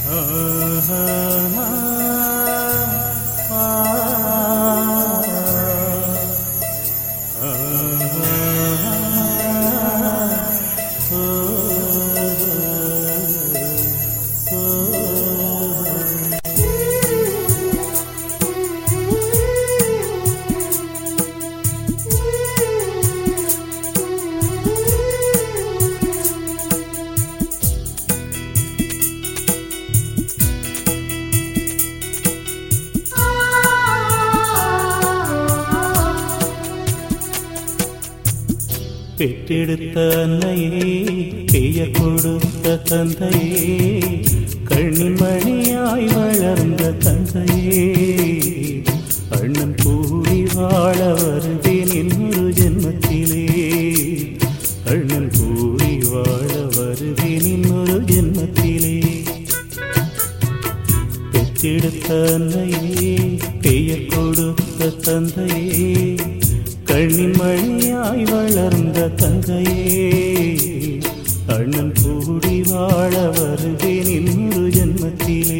பெற்றெடுத்த அன்னையே பெயர் கொடுத்த தந்தையே கண்ணிமணியாய் வளர்ந்த தந்தையே அண்ணன் கூடி வாழ வருவேன் இன்னொரு ஜென்மத்திலே அண்ணன் கூடி வாழ வருவேன் இன்னொரு ஜென்மத்திலே பெற்றெடுத்த அன்னையே பெயர் கொடுத்த தந்தையே கண்ணின் மணியாய் வளர்ந்த தங்கையே அண்ணன் கூடி வாழ வருவேன் இன்னொரு ஜென்மத்திலே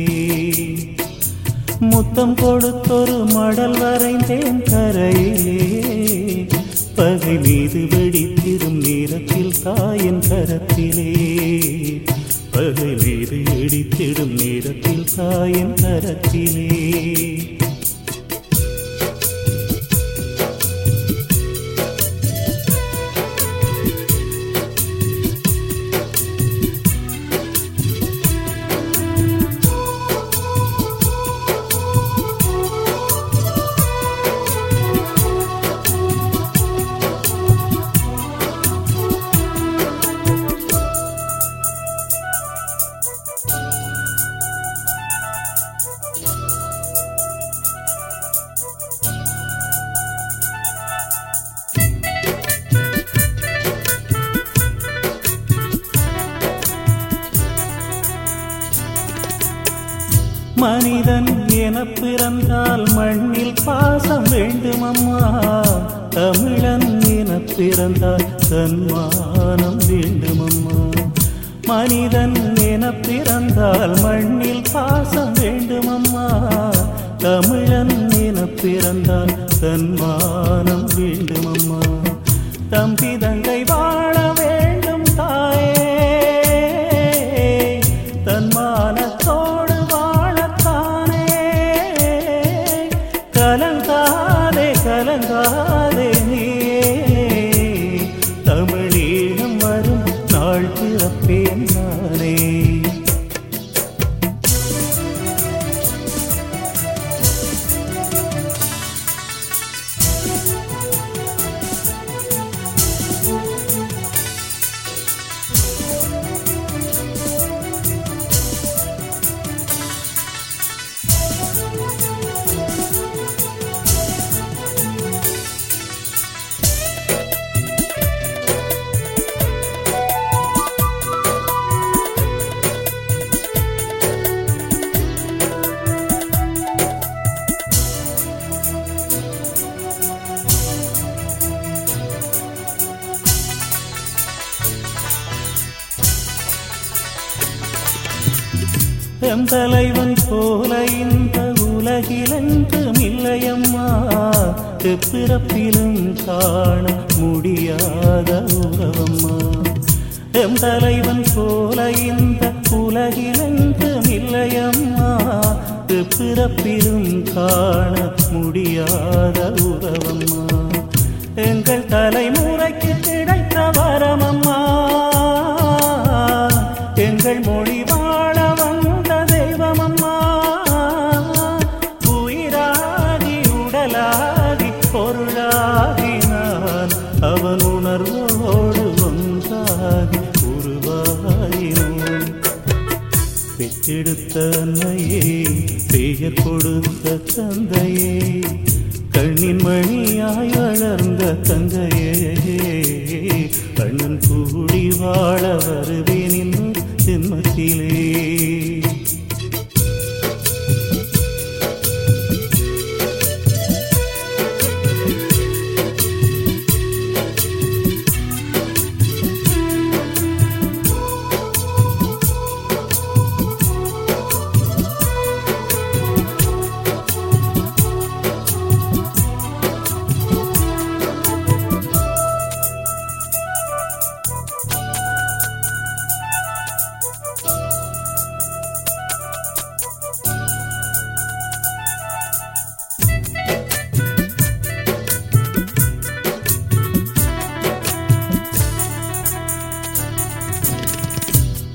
முத்தம் கொடுத்தொரு மடல் வரைந்தேன் கரையிலே பகை மீது வெடித்திடும் நேரத்தில் தாயின் கரத்திலே பகை மீது இடித்திடும் நேரத்தில் தாயின் கரத்திலே மனிதன் என பிறந்தால் மண்ணில் பாசம் வேண்டுமம்மா தமிழன் என பிறந்தால் சன்மானம் வேண்டுமம்மா மனிதன் என பிறந்தால் மண்ணில் பாசம் வேண்டுமம்மா தமிழன் என பிறந்தால் சன்மானம் வேண்டுமம்மா தம்பி தங்கை வாழ வேண்டும் தாயே தன்மானத்தோடு வாழத்தானே கலங்காதே கலங்காதே நீயே தமிழீழம் வரும் நாள் பிறப்பேன் நானே எம் தலைவன் போல இந்த உலகிலெங்கும் இல்லையம்மா பிறப்பிலும் காண முடியாத உறவம்மா எம் தலைவன் போல இந்த உலகிலெங்கும் இல்லையம்மா பிறப்பிலும் காண முடியாத உறவம்மா எங்கள் தலைமுறைக்கு கிடைத்த வரமம்மா எங்கள் மொழி வாழ வந்த தெய்வமம்மா உயிராகி உடலாகி பொருளாகி நான் அவன் உணர்வோடு ஒன்றாகி உருவாகினோம் பெற்றெடுத்த அன்னையே பெயர் கொடுத்த தந்தையே கண்ணின் மணியாய் வளர்ந்த தங்கையே கண்ணன் கூடி வாழ வருவேன் இன்னும் ஜென்மத்திலே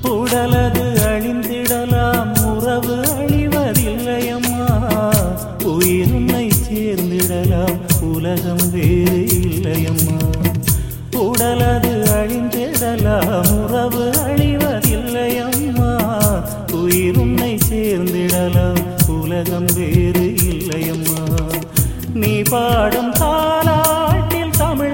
உடலது அழிந்திடலாம் உறவு அழிவதில்லையம்மா உயிரை சேர்ந்திடலாம் உலகம் வேறு இல்லையம்மா உடலது அழிந்திடலாம் உறவு அழிவதில்லையம்மா உயிரை சேர்ந்திடலாம் உலகம் வேறு இல்லையம்மா நீ பாடும் தாலாட்டில் தமிழ்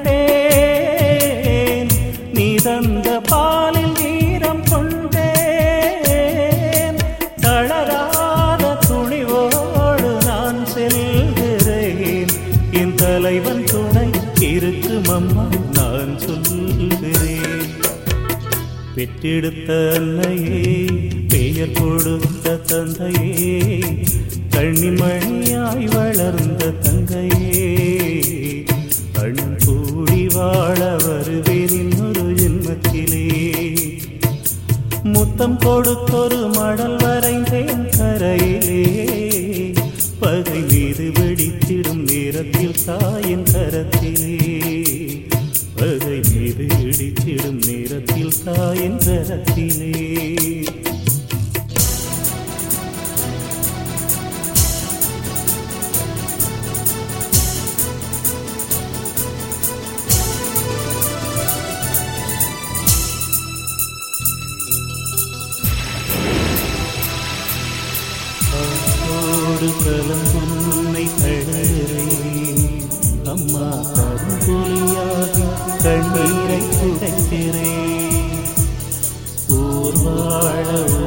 கண்டேன் நீ தந்த பாலில் வீரம் கொண்டேன் தளராத துணிவோடு நான் செல்கிறேன் என் தலைவன் துணை இருக்கும் அம்மா நான் சொல்கிறேன் பெற்றெடுத்த அன்னையே பெயர் கொடுத்த தந்தையே கண்ணிமணியாய் வளர்ந்த தங்கையே கண் கூடி வாழ வருவேன் இன்னொரு ஜென்மத்திலே முத்தம் கொடுத்தொரு மடல் வரைந்தேன் கரையிலே பகை மீது வெடித்திடும் நேரத்தில் தாயின் கரத்திலே பகை மீது இடித்திடும் நேரத்தில் தாயின் கரத்திலே காற்றோடு கலந்துன்னை தழுகிறேன் அம்மா கரும்புலியாகி கண்ணீரை துடைக்கிறேன் ஊர் வாழ